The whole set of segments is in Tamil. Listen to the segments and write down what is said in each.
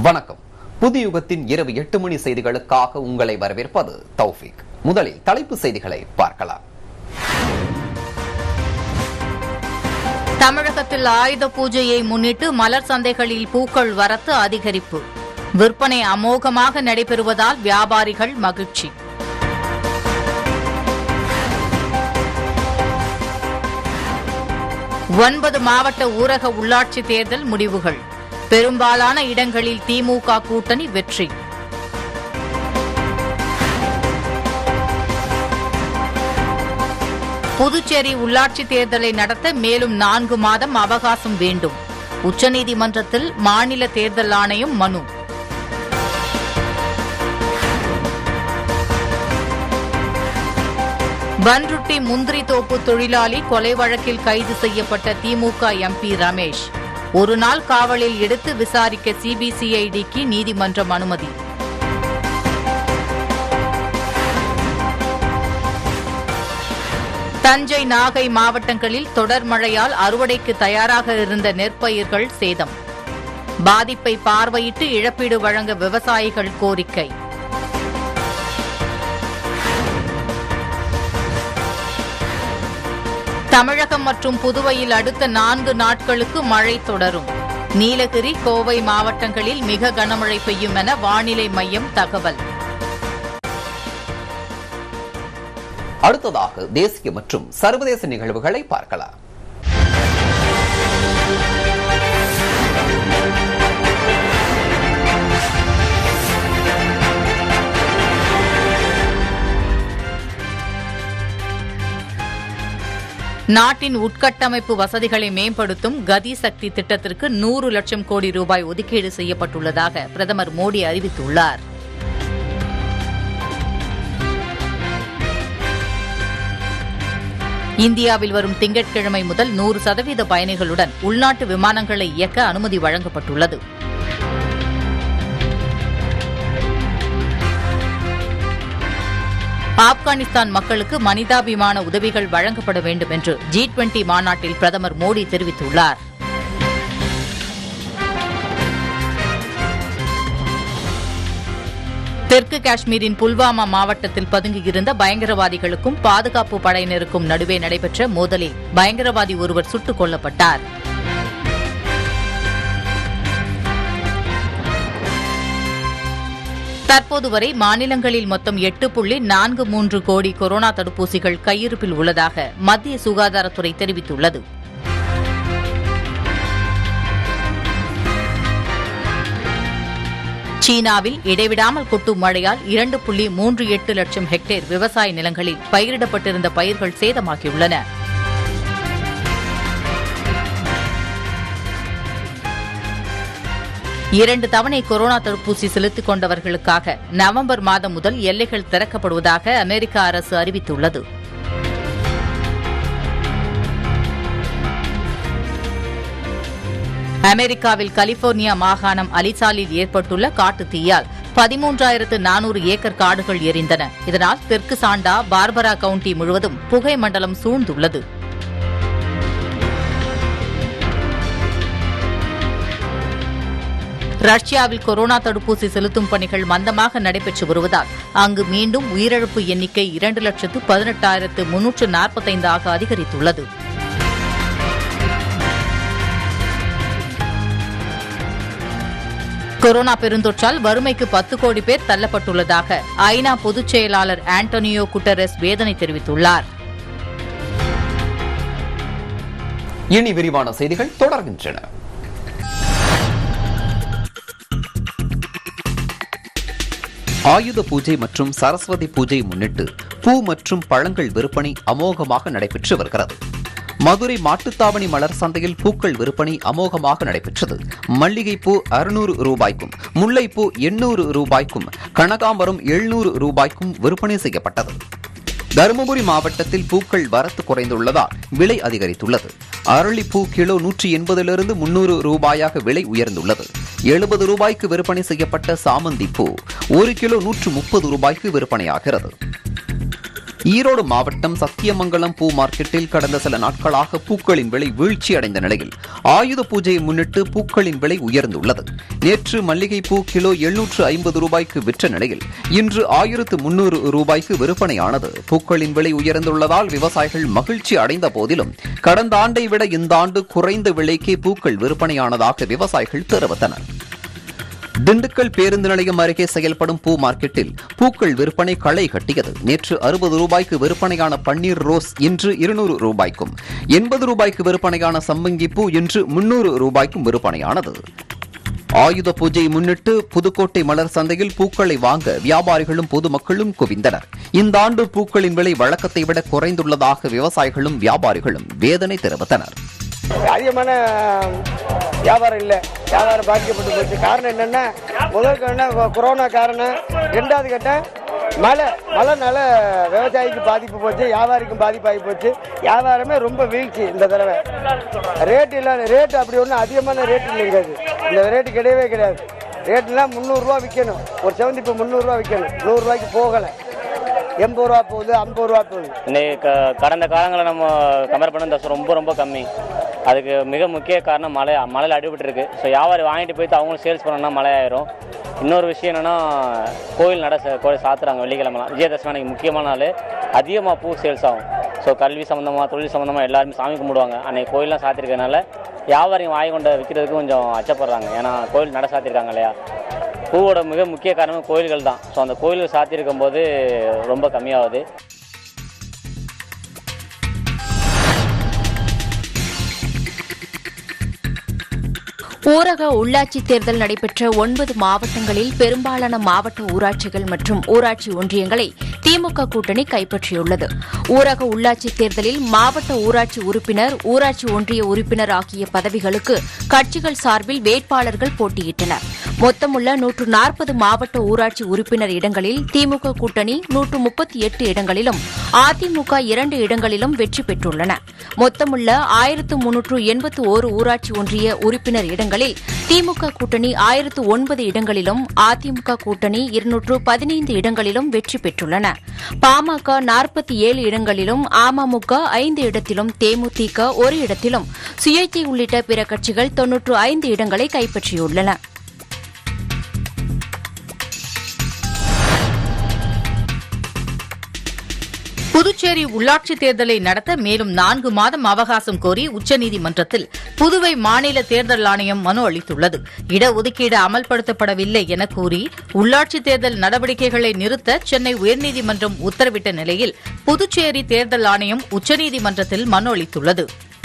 வணக்கம் புது யுகத்தின் இரவு எட்டு மணி செய்திகளுக்காக உங்களை வரவேற்பது தௌஃபிக் முதலில் தலைப்பு செய்திகளை பார்க்கலாம் தமிழகத்தில் ஆயுத பூஜையை முன்னிட்டு மலர் சந்தைகளில் பூக்கள் வரத்து அதிகரிப்பு விற்பனை அமோகமாக நடைபெறுவதால் வியாபாரிகள் மகிழ்ச்சி ஒன்பது மாவட்ட ஊரக உள்ளாட்சி தேர்தல் முடிவுகள் பெரும்பாலான இடங்களில் திமுக கூட்டணி வெற்றி புதுச்சேரி உள்ளாட்சி தேர்தலை நடத்த மேலும் நான்கு மாதம் அவகாசம் வேண்டும் உச்சநீதிமன்றத்தில் மாநில தேர்தல் ஆணையம் மனு பன்ருட்டி முந்திரி தோப்பு தொழிலாளி கொலை வழக்கில் கைது செய்யப்பட்ட திமுக எம்பி ரமேஷ் ஒரு நாள் காவலில் எடுத்து விசாரிக்க சிபிசிஐடிக்கு நீதிமன்றம் அனுமதி தஞ்சை நாகை மாவட்டங்களில் தொடர் மழையால் அறுவடைக்கு தயாராக இருந்த நெற்பயிர்கள் சேதம் பாதிப்பை பார்வையிட்டு இழப்பீடு வழங்க விவசாயிகள் கோரிக்கை தமிழகம் மற்றும் புதுவையில் அடுத்த நான்கு நாட்களுக்கு மழை தொடரும் நீலகிரி கோவை மாவட்டங்களில் மிக கனமழை பெய்யும் என வானிலை மையம் தகவல் அடுத்ததாக தேசிய மற்றும் சர்வதேச நிகழ்வுகளை பார்க்கலாம் நாட்டின் உட்கட்டமைப்பு வசதிகளை மேம்படுத்தும் கதி சக்தி திட்டத்திற்கு நூறு லட்சம் கோடி ரூபாய் ஒதுக்கீடு செய்யப்பட்டுள்ளதாக பிரதமர் மோடி அறிவித்துள்ளார் இந்தியாவில் வரும் திங்கட்கிழமை முதல் நூறு சதவீத பயணிகளுடன் உள்நாட்டு விமானங்களை இயக்க அனுமதி வழங்கப்பட்டுள்ளது ஆப்கானிஸ்தான் மக்களுக்கு மனிதாபிமான உதவிகள் வழங்கப்பட வேண்டும் என்று ஜி டுவெண்டி மாநாட்டில் பிரதமர் மோடி தெரிவித்துள்ளார் தெற்கு காஷ்மீரின் புல்வாமா மாவட்டத்தில் பதுங்கியிருந்த பயங்கரவாதிகளுக்கும் பாதுகாப்பு படையினருக்கும் நடுவே நடைபெற்ற மோதலில் பயங்கரவாதி ஒருவர் சுட்டுக் கொல்லப்பட்டார் தற்போது வரை மாநிலங்களில் மொத்தம் எட்டு புள்ளி நான்கு மூன்று கோடி கொரோனா தடுப்பூசிகள் கையிருப்பில் உள்ளதாக மத்திய சுகாதாரத்துறை தெரிவித்துள்ளது சீனாவில் இடைவிடாமல் கொட்டும் மழையால் இரண்டு புள்ளி மூன்று எட்டு லட்சம் ஹெக்டேர் விவசாய நிலங்களில் பயிரிடப்பட்டிருந்த பயிர்கள் சேதமாகியுள்ளன இரண்டு தவணை கொரோனா தடுப்பூசி செலுத்திக் கொண்டவர்களுக்காக நவம்பர் மாதம் முதல் எல்லைகள் திறக்கப்படுவதாக அமெரிக்க அரசு அறிவித்துள்ளது அமெரிக்காவில் கலிபோர்னியா மாகாணம் அலிசாலில் ஏற்பட்டுள்ள காட்டுத் தீயால் பதிமூன்றாயிரத்து நானூறு ஏக்கர் காடுகள் எரிந்தன இதனால் தெற்கு சாண்டா பார்பரா கவுண்டி முழுவதும் புகை மண்டலம் சூழ்ந்துள்ளது ரஷ்யாவில் கொரோனா தடுப்பூசி செலுத்தும் பணிகள் மந்தமாக நடைபெற்று வருவதால் அங்கு மீண்டும் உயிரிழப்பு எண்ணிக்கை இரண்டு லட்சத்து பதினெட்டாயிரத்து முன்னூற்று நாற்பத்தைந்தாக அதிகரித்துள்ளது கொரோனா பெருந்தொற்றால் வறுமைக்கு பத்து கோடி பேர் தள்ளப்பட்டுள்ளதாக ஐநா பொதுச் செயலாளர் ஆண்டனியோ குட்டரஸ் வேதனை தெரிவித்துள்ளார் இனி விரிவான செய்திகள் தொடர்கின்றன ஆயுத பூஜை மற்றும் சரஸ்வதி பூஜை முன்னிட்டு பூ மற்றும் பழங்கள் விற்பனை அமோகமாக நடைபெற்று வருகிறது மதுரை மாட்டுத்தாவணி மலர் சந்தையில் பூக்கள் விற்பனை அமோகமாக நடைபெற்றது மல்லிகைப்பூ அறுநூறு ரூபாய்க்கும் முல்லைப்பூ எண்ணூறு ரூபாய்க்கும் கனகாம்பரம் எழுநூறு ரூபாய்க்கும் விற்பனை செய்யப்பட்டது தருமபுரி மாவட்டத்தில் பூக்கள் வரத்து குறைந்துள்ளதால் விலை அதிகரித்துள்ளது அரளிப்பூ கிலோ நூற்றி எண்பதிலிருந்து முன்னூறு ரூபாயாக விலை உயர்ந்துள்ளது எழுபது ரூபாய்க்கு விற்பனை செய்யப்பட்ட சாமந்தி பூ ஒரு கிலோ நூற்று முப்பது ரூபாய்க்கு விற்பனையாகிறது ஈரோடு மாவட்டம் சத்தியமங்கலம் பூ மார்க்கெட்டில் கடந்த சில நாட்களாக பூக்களின் விலை வீழ்ச்சி அடைந்த நிலையில் ஆயுத பூஜையை முன்னிட்டு பூக்களின் விலை உயர்ந்துள்ளது நேற்று மல்லிகை பூ கிலோ எழுநூற்று ஐம்பது ரூபாய்க்கு விற்ற நிலையில் இன்று ஆயிரத்து முன்னூறு ரூபாய்க்கு விற்பனையானது பூக்களின் விலை உயர்ந்துள்ளதால் விவசாயிகள் மகிழ்ச்சி அடைந்த போதிலும் கடந்த ஆண்டை விட இந்த ஆண்டு குறைந்த விலைக்கே பூக்கள் விற்பனையானதாக விவசாயிகள் தெரிவித்தனர் திண்டுக்கல் பேருந்து நிலையம் அருகே செயல்படும் பூ மார்க்கெட்டில் பூக்கள் விற்பனை களை கட்டியது நேற்று அறுபது ரூபாய்க்கு விற்பனையான பன்னீர் ரோஸ் இன்று இருநூறு ரூபாய்க்கும் எண்பது ரூபாய்க்கு விற்பனையான சம்பங்கி பூ இன்று முன்னூறு ரூபாய்க்கும் விற்பனையானது ஆயுத பூஜையை முன்னிட்டு புதுக்கோட்டை மலர் சந்தையில் பூக்களை வாங்க வியாபாரிகளும் பொதுமக்களும் குவிந்தனர் இந்த ஆண்டு பூக்களின் விலை வழக்கத்தை விட குறைந்துள்ளதாக விவசாயிகளும் வியாபாரிகளும் வேதனை தெரிவித்தனர் அதிகமான வியாபாரம் இல்லை வியாபாரம் பாதிக்கப்பட்டு போச்சு காரணம் என்னென்னா முதல் காரணம் கொ- கொரோனா காரணம் ரெண்டாவது கட்டம் மழை மழைனால விவசாயிக்கு பாதிப்பு போச்சு வியாபாரிக்கும் பாதிப்பாகி போச்சு வியாபாரமே ரொம்ப வீழ்ச்சி இந்த தடவை ரேட் இல்லை ரேட் அப்படி ஒன்றும் அதிகமான ரேட் இல்லைங்க அது இந்த ரேட்டு கிடையவே கிடையாது ரேட்லாம் முந்நூறுரூவா விற்கணும் ஒரு செவந்தி இப்போ முந்நூறுரூவா விற்கணும் நூறுரூவாய்க்கு போகலை எண்பது ரூபா போகுது ஐம்பது ரூபா போகுது இன்னைக்கு க- கடந்த காலங்களை நம்ம கம்பேர் பண்ண இந்த வருஷம் ரொம்ப ரொம்ப கம்மி அதுக்கு மிக முக்கிய காரணம் மழை மழையில் அடிபட்டுருக்கு ஸோ வியாபாரி வாங்கிட்டு போயிட்டு அவங்களும் சேல்ஸ் பண்ணணும்னா மழை ஆயிரும் இன்னொரு விஷயம் என்னென்னா கோயில் நட ச- கோயில் சாத்துறாங்க வெள்ளிக்கிழமெல்லாம் விஜயதசமி அன்னைக்கு முக்கியமான நாள் அதிகமாக பூ சேல்ஸ் ஆகும் ஸோ கல்வி சம்மந்தமாக தொழில் சம்மந்தமாக எல்லாருமே சாமி கும்பிடுவாங்க அன்னைக்கு கோயிலெலாம் சாத்திருக்கனால வியாபாரிங்க வாங்கி கொண்டு விற்கிறதுக்கு கொஞ்சம் அச்சப்படுறாங்க ஏன்னா கோயில் நட சாத்திருக்காங்க இல்லையா பூவோட மிக முக்கிய காரணம் கோயில்கள் தான் ஸோ அந்த கோயில்கள் சாத்தியிருக்கும் போது ரொம்ப கம்மியாகுது ஊரக உள்ளாட்சி தேர்தல் நடைபெற்ற ஒன்பது மாவட்டங்களில் பெரும்பாலான மாவட்ட ஊராட்சிகள் மற்றும் ஊராட்சி ஒன்றியங்களை திமுக கூட்டணி கைப்பற்றியுள்ளது ஊரக உள்ளாட்சி தேர்தலில் மாவட்ட ஊராட்சி உறுப்பினர் ஊராட்சி ஒன்றிய உறுப்பினர் ஆகிய பதவிகளுக்கு கட்சிகள் சார்பில் வேட்பாளர்கள் போட்டியிட்டனர் மொத்தமுள்ள நூற்று நாற்பது மாவட்ட ஊராட்சி உறுப்பினர் இடங்களில் திமுக கூட்டணி நூற்று முப்பத்தி எட்டு இடங்களிலும் அதிமுக இரண்டு இடங்களிலும் வெற்றி பெற்றுள்ளன மொத்தமுள்ள ஆயிரத்து முன்னூற்று எண்பத்து ஓரு ஊராட்சி ஒன்றிய உறுப்பினர் இடங்களில் திமுக கூட்டணி ஆயிரத்து ஒன்பது இடங்களிலும் அதிமுக கூட்டணி இருநூற்று பதினைந்து இடங்களிலும் வெற்றி பெற்றுள்ளன பாமக நாற்பத்தி ஏழு இடங்களிலும் அமமுக ஐந்து இடத்திலும் தேமுதிக ஒரு இடத்திலும் சுயேட்சை உள்ளிட்ட பிற கட்சிகள் தொன்னூற்று ஐந்து இடங்களை கைப்பற்றியுள்ளன புதுச்சேரி உள்ளாட்சி தேர்தலை நடத்த மேலும் நான்கு மாதம் அவகாசம் கோரி உச்சநீதிமன்றத்தில் புதுவை மாநில தேர்தல் ஆணையம் மனு அளித்துள்ளது இடஒதுக்கீடு அமல்படுத்தப்படவில்லை என கூறி உள்ளாட்சி தேர்தல் நடவடிக்கைகளை நிறுத்த சென்னை உயர்நீதிமன்றம் உத்தரவிட்ட நிலையில் புதுச்சேரி தேர்தல் ஆணையம் உச்சநீதிமன்றத்தில் மனு அளித்துள்ளது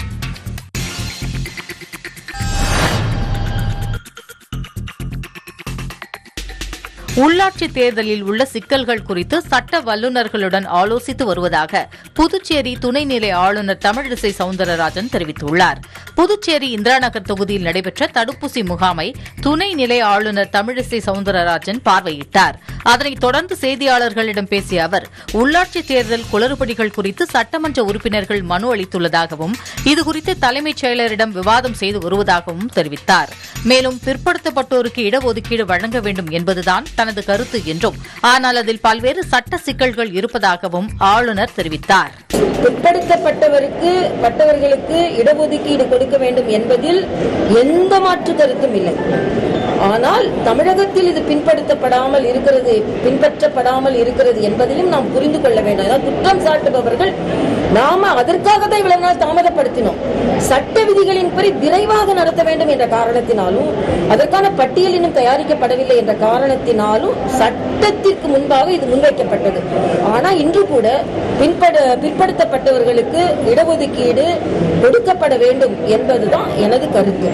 உள்ளாட்சி தேர்தலில் உள்ள சிக்கல்கள் குறித்து சட்ட வல்லுநர்களுடன் ஆலோசித்து வருவதாக புதுச்சேரி துணைநிலை ஆளுநர் தமிழிசை சவுந்தரராஜன் தெரிவித்துள்ளார் புதுச்சேரி இந்திராநகர் தொகுதியில் நடைபெற்ற தடுப்பூசி முகாமை துணைநிலை ஆளுநர் தமிழிசை சவுந்தரராஜன் பார்வையிட்டார் அதனைத் தொடர்ந்து செய்தியாளர்களிடம் பேசிய அவர் உள்ளாட்சி தேர்தல் குளறுபடிகள் குறித்து சட்டமன்ற உறுப்பினர்கள் மனு அளித்துள்ளதாகவும் இதுகுறித்து தலைமைச் செயலரிடம் விவாதம் செய்து வருவதாகவும் தெரிவித்தார் மேலும் பிற்படுத்தப்பட்டோருக்கு இடஒதுக்கீடு வழங்க வேண்டும் என்பதுதான் தனது கருத்து என்றும் ஆனால் அதில் பல்வேறு சட்ட சிக்கல்கள் இருப்பதாகவும் ஆளுநர் தெரிவித்தார் பிற்படுத்தப்பட்டவருக்கு பட்டவர்களுக்கு இடஒதுக்கீடு கொடுக்க வேண்டும் என்பதில் எந்த மாற்று கருத்தும் இல்லை ஆனால் தமிழகத்தில் இது பின்படுத்தப்படாமல் இருக்கிறது பின்பற்றப்படாமல் இருக்கிறது என்பதையும் நாம் புரிந்து கொள்ள வேண்டும் அதாவது குற்றம் சாட்டுபவர்கள் நாம அதற்காக தான் இவ்வளவு நாள் தாமதப்படுத்தினோம் சட்ட விதிகளின்படி விரைவாக நடத்த வேண்டும் என்ற காரணத்தினாலும் அதற்கான பட்டியல் இன்னும் தயாரிக்கப்படவில்லை என்ற காரணத்தினாலும் சட்டத்திற்கு முன்பாக இது முன்வைக்கப்பட்டது ஆனா இன்று கூட பின்பட பிற்படுத்தப்பட்டவர்களுக்கு இடஒதுக்கீடு கொடுக்கப்பட வேண்டும் என்பதுதான் எனது கருத்து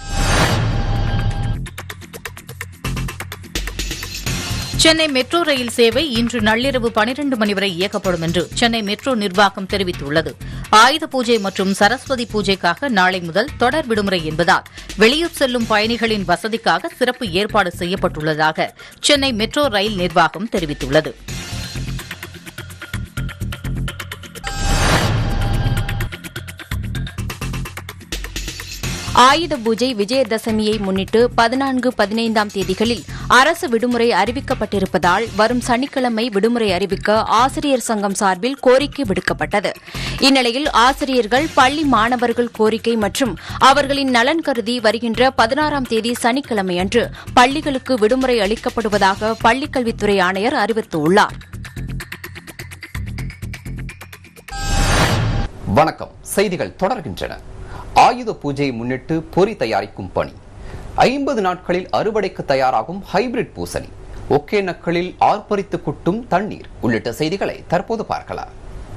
சென்னை மெட்ரோ ரயில் சேவை இன்று நள்ளிரவு பனிரண்டு மணி வரை இயக்கப்படும் என்று சென்னை மெட்ரோ நிர்வாகம் தெரிவித்துள்ளது ஆயுத பூஜை மற்றும் சரஸ்வதி பூஜைக்காக நாளை முதல் தொடர் விடுமுறை என்பதால் வெளியூர் செல்லும் பயணிகளின் வசதிக்காக சிறப்பு ஏற்பாடு செய்யப்பட்டுள்ளதாக சென்னை மெட்ரோ ரயில் நிர்வாகம் தெரிவித்துள்ளது ஆயுத பூஜை விஜயதசமியை முன்னிட்டு பதினான்கு பதினைந்தாம் தேதிகளில் அரசு விடுமுறை அறிவிக்கப்பட்டிருப்பதால் வரும் சனிக்கிழமை விடுமுறை அறிவிக்க ஆசிரியர் சங்கம் சார்பில் கோரிக்கை விடுக்கப்பட்டது இந்நிலையில் ஆசிரியர்கள் பள்ளி மாணவர்கள் கோரிக்கை மற்றும் அவர்களின் நலன் கருதி வருகின்ற பதினாறாம் தேதி சனிக்கிழமையன்று பள்ளிகளுக்கு விடுமுறை அளிக்கப்படுவதாக பள்ளிக்கல்வித்துறை ஆணையர் அறிவித்துள்ளார் வணக்கம் செய்திகள் தொடர்கின்றன ஆயுத பூஜையை முன்னிட்டு பொறி தயாரிக்கும் பணி ஐம்பது நாட்களில் அறுவடைக்கு தயாராகும் ஹைபிரிட் பூசணி ஒகேனக்கலில் ஆர்ப்பரித்து கொட்டும் தண்ணீர் உள்ளிட்ட செய்திகளை தற்போது பார்க்கலாம்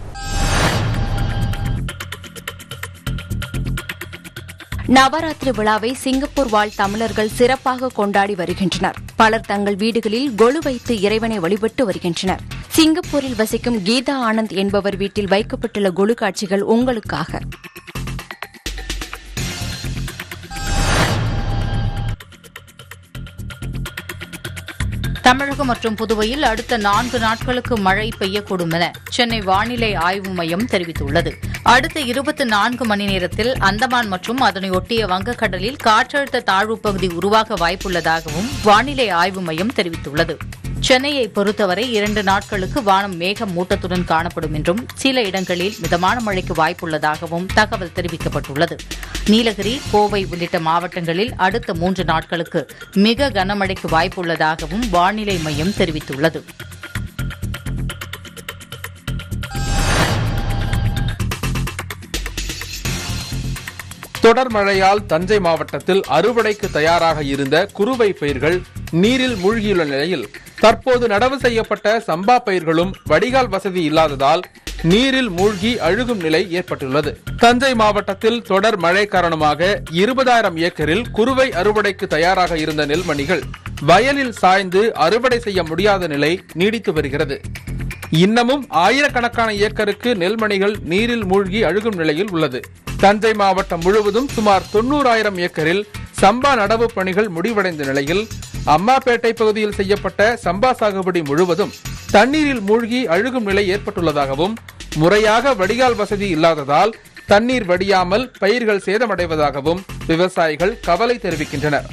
நவராத்திரி விழாவை சிங்கப்பூர் வாழ் தமிழர்கள் சிறப்பாக கொண்டாடி வருகின்றனர் பலர் தங்கள் வீடுகளில் கொலு வைத்து இறைவனை வழிபட்டு வருகின்றனர் சிங்கப்பூரில் வசிக்கும் கீதா ஆனந்த் என்பவர் வீட்டில் வைக்கப்பட்டுள்ள கொலு காட்சிகள் உங்களுக்காக தமிழகம் மற்றும் புதுவையில் அடுத்த நான்கு நாட்களுக்கு மழை பெய்யக்கூடும் என சென்னை வானிலை ஆய்வு மையம் தெரிவித்துள்ளது அடுத்த இருபத்தி நான்கு மணி நேரத்தில் அந்தமான் மற்றும் அதனை ஒட்டிய வங்கக்கடலில் காற்றழுத்த தாழ்வுப் பகுதி உருவாக வாய்ப்புள்ளதாகவும் வானிலை ஆய்வு மையம் தெரிவித்துள்ளது சென்னையை பொறுத்தவரை இரண்டு நாட்களுக்கு வானம் மேக மூட்டத்துடன் காணப்படும் என்றும் சில இடங்களில் மிதமான மழைக்கு வாய்ப்புள்ளதாகவும் தகவல் தெரிவிக்கப்பட்டுள்ளது நீலகிரி கோவை உள்ளிட்ட மாவட்டங்களில் அடுத்த மூன்று நாட்களுக்கு மிக கனமழைக்கு வாய்ப்புள்ளதாகவும் வானிலை மையம் தெரிவித்துள்ளது தொடர் மழையால் தஞ்சை மாவட்டத்தில் அறுவடைக்கு தயாராக இருந்த குறுவை பயிர்கள் நீரில் மூழ்கியுள்ள நிலையில் தற்போது நடவு செய்யப்பட்ட சம்பா பயிர்களும் வடிகால் வசதி இல்லாததால் நீரில் மூழ்கி அழுகும் நிலை ஏற்பட்டுள்ளது தஞ்சை மாவட்டத்தில் தொடர் மழை காரணமாக இருபதாயிரம் ஏக்கரில் குறுவை அறுவடைக்கு தயாராக இருந்த நெல்மணிகள் வயலில் சாய்ந்து அறுவடை செய்ய முடியாத நிலை நீடித்து வருகிறது இன்னமும் ஆயிரக்கணக்கான ஏக்கருக்கு நெல்மணிகள் நீரில் மூழ்கி அழுகும் நிலையில் உள்ளது தஞ்சை மாவட்டம் முழுவதும் சுமார் தொண்ணூறாயிரம் ஏக்கரில் சம்பா நடவு பணிகள் முடிவடைந்த நிலையில் அம்மாப்பேட்டை பகுதியில் செய்யப்பட்ட சம்பா சாகுபடி முழுவதும் தண்ணீரில் மூழ்கி அழுகும் நிலை ஏற்பட்டுள்ளதாகவும் முறையாக வடிகால் வசதி இல்லாததால் தண்ணீர் வடியாமல் பயிர்கள் சேதமடைவதாகவும் விவசாயிகள் கவலை தெரிவிக்கின்றனர்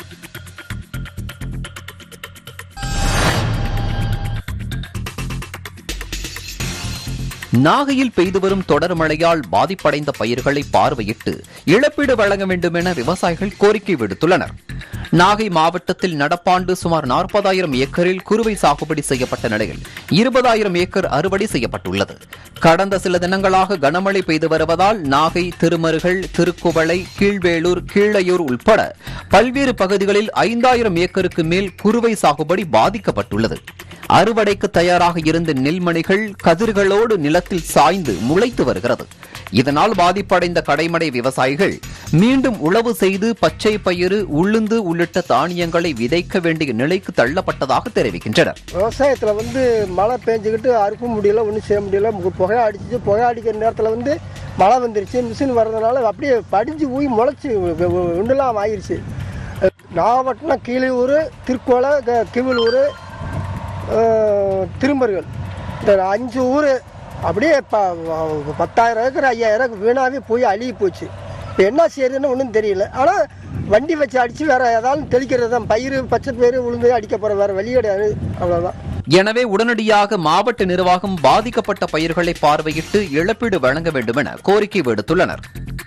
நாகையில் பெய்து வரும் தொடர் மழையால் பாதிப்படைந்த பயிர்களை பார்வையிட்டு இழப்பீடு வழங்க வேண்டும் என விவசாயிகள் கோரிக்கை விடுத்துள்ளனர் நாகை மாவட்டத்தில் நடப்பாண்டு சுமார் நாற்பதாயிரம் ஏக்கரில் குறுவை சாகுபடி செய்யப்பட்ட நிலையில் இருபதாயிரம் ஏக்கர் அறுவடை செய்யப்பட்டுள்ளது கடந்த சில தினங்களாக கனமழை பெய்து வருவதால் நாகை திருமருகல் திருக்குவளை கீழ்வேளூர் கீழையூர் உட்பட பல்வேறு பகுதிகளில் ஐந்தாயிரம் ஏக்கருக்கு மேல் குறுவை சாகுபடி பாதிக்கப்பட்டுள்ளது அறுவடைக்கு தயாராக இருந்த நெல்மணிகள் கதிர்களோடு நிலத்தில் சாய்ந்து முளைத்து வருகிறது இதனால் பாதிப்படைந்த கடைமடை விவசாயிகள் மீண்டும் உழவு செய்து பச்சை பயிறு உளுந்து உள்ளிட்ட தானியங்களை விதைக்க வேண்டிய நிலைக்கு தள்ளப்பட்டதாக தெரிவிக்கின்றனர் விவசாயத்தில் வந்து மழை பெஞ்சுக்கிட்டு அறுக்க முடியல ஒன்றும் செய்ய முடியல மு- புகை அடிச்சிச்சு புகை அடிக்கிற நேரத்தில் வந்து மழை வந்துருச்சு மிஷின் வர்றதுனால அப்படியே படிஞ்சு ஊய் முளைச்சி ஒன்றுலாம் ஆயிடுச்சு நாகப்பட்டினம் கீழையூர் திருக்கோளை க- கிவிலூர் அஹ், திருமருகல் இந்த அஞ்சு ஊர் அப்படியே ப பத்தாயிரம் ஏக்கர் ஐயாயிரம் ஏக்கர் வீணாகவே போய் அழுகி போச்சு இப்போ என்ன செய்யறதுன்னு ஒன்றும் தெரியல ஆனால் வண்டி வச்சு அடித்து வேறு ஏதாவது தெளிக்கிறது தான் பயிர் பச்சை பயிர் உளுந்து அடிக்க போகிற வேறு வழி கிடையாது அவ்வளோதான் எனவே உடனடியாக மாவட்ட நிர்வாகம் பாதிக்கப்பட்ட பயிர்களை பார்வையிட்டு இழப்பீடு வழங்க வேண்டும் என கோரிக்கை விடுத்துள்ளனர்